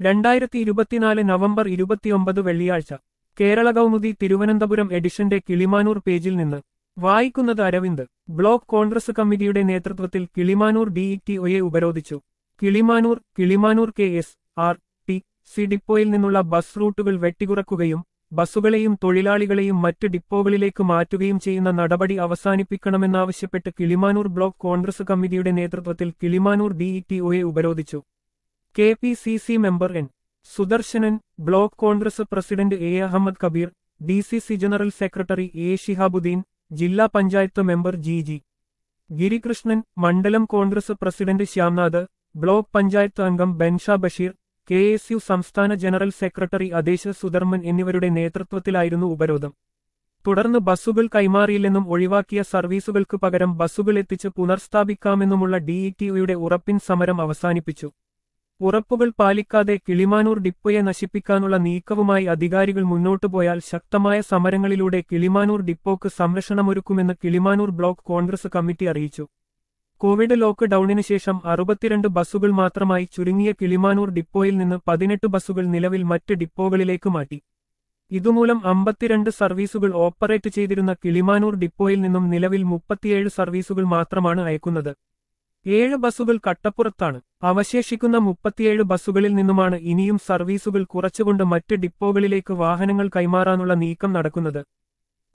രണ്ടായിരത്തി ഇരുപത്തിനാല് നവംബർ ഇരുപത്തിയൊമ്പത് വെള്ളിയാഴ്ച കേരള കൗമുദി തിരുവനന്തപുരം എഡിഷന്റെ കിളിമാനൂർ പേജിൽ നിന്ന് വായിക്കുന്നത് അരവിന്ദ് ബ്ലോക്ക് കോൺഗ്രസ് കമ്മിറ്റിയുടെ നേതൃത്വത്തിൽ കിളിമാനൂർ ഡിഇടിഒയെ ഉപരോധിച്ചു Kilimanoor Kilimanoor K S R T C ഡിപ്പോയിൽ നിന്നുള്ള ബസ് റൂട്ടുകൾ വെട്ടിക്കുറക്കുകയും ബസ്സുകളെയും തൊഴിലാളികളെയും മറ്റ് ഡിപ്പോകളിലേക്ക് മാറ്റുകയും ചെയ്യുന്ന നടപടി അവസാനിപ്പിക്കണമെന്നാവശ്യപ്പെട്ട് കിളിമാനൂർ ബ്ലോക്ക് കോൺഗ്രസ് കമ്മിറ്റിയുടെ നേതൃത്വത്തിൽ കിളിമാനൂർ ഡിഇടിഒയെ ഉപരോധിച്ചു K P C C member N Sudarsanan block Congress president A Ahammad Kabeer D C C general secretary A Shihabuddin ജില്ലാ panchayat member G G Girikrishnan മണ്ഡലം കോൺഗ്രസ് പ്രസിഡന്റ് ശ്യാംനാഥ് ബ്ലോക്ക് പഞ്ചായത്ത് അംഗം Bensha Basheer K S U സംസ്ഥാന ജനറൽ സെക്രട്ടറി അദേശ സുധർമ്മൻ എന്നിവരുടെ നേതൃത്വത്തിലായിരുന്നു ഉപരോധം തുടർന്ന് ബസ്സുകൾ കൈമാറിയില്ലെന്നും ഒഴിവാക്കിയ സർവീസുകൾക്ക് പകരം ബസ്സുകൾ എത്തിച്ച് പുനർസ്ഥാപിക്കാമെന്നുമുള്ള ഡിഇടിഒയുടെ ഉറപ്പിൻ സമരം അവസാനിപ്പിച്ചു ഉറപ്പുകൾ പാലിക്കാതെ കിളിമാനൂർ ഡിപ്പോയെ നശിപ്പിക്കാനുള്ള നീക്കവുമായി അധികാരികൾ മുന്നോട്ടു പോയാൽ ശക്തമായ സമരങ്ങളിലൂടെ കിളിമാനൂർ ഡിപ്പോക്ക് സംരക്ഷണമൊരുക്കുമെന്ന് കിളിമാനൂർ ബ്ലോക്ക് കോൺഗ്രസ് കമ്മിറ്റി അറിയിച്ചു കോവിഡ് ലോക്ക് ഡൌണിന് ശേഷം അറുപത്തിരണ്ട് ബസ്സുകൾ മാത്രമായി ചുരുങ്ങിയ കിളിമാനൂർ ഡിപ്പോയിൽ നിന്ന് പതിനെട്ട് ബസ്സുകൾ നിലവിൽ മറ്റ് ഡിപ്പോകളിലേക്ക് മാറ്റി ഇതുമൂലം അമ്പത്തിരണ്ട് സർവീസുകൾ ഓപ്പറേറ്റ് ചെയ്തിരുന്ന കിളിമാനൂർ ഡിപ്പോയിൽ നിന്നും നിലവിൽ മുപ്പത്തിയേഴ് സർവീസുകൾ മാത്രമാണ് അയക്കുന്നത് ഏഴ് ബസ്സുകൾ കട്ടപ്പുറത്താണ് അവശേഷിക്കുന്ന മുപ്പത്തിയേഴ് ബസ്സുകളിൽ നിന്നുമാണ് ഇനിയും സർവീസുകൾ കുറച്ചുകൊണ്ട് മറ്റ് ഡിപ്പോകളിലേക്ക് വാഹനങ്ങൾ കൈമാറാനുള്ള നീക്കം നടക്കുന്നത്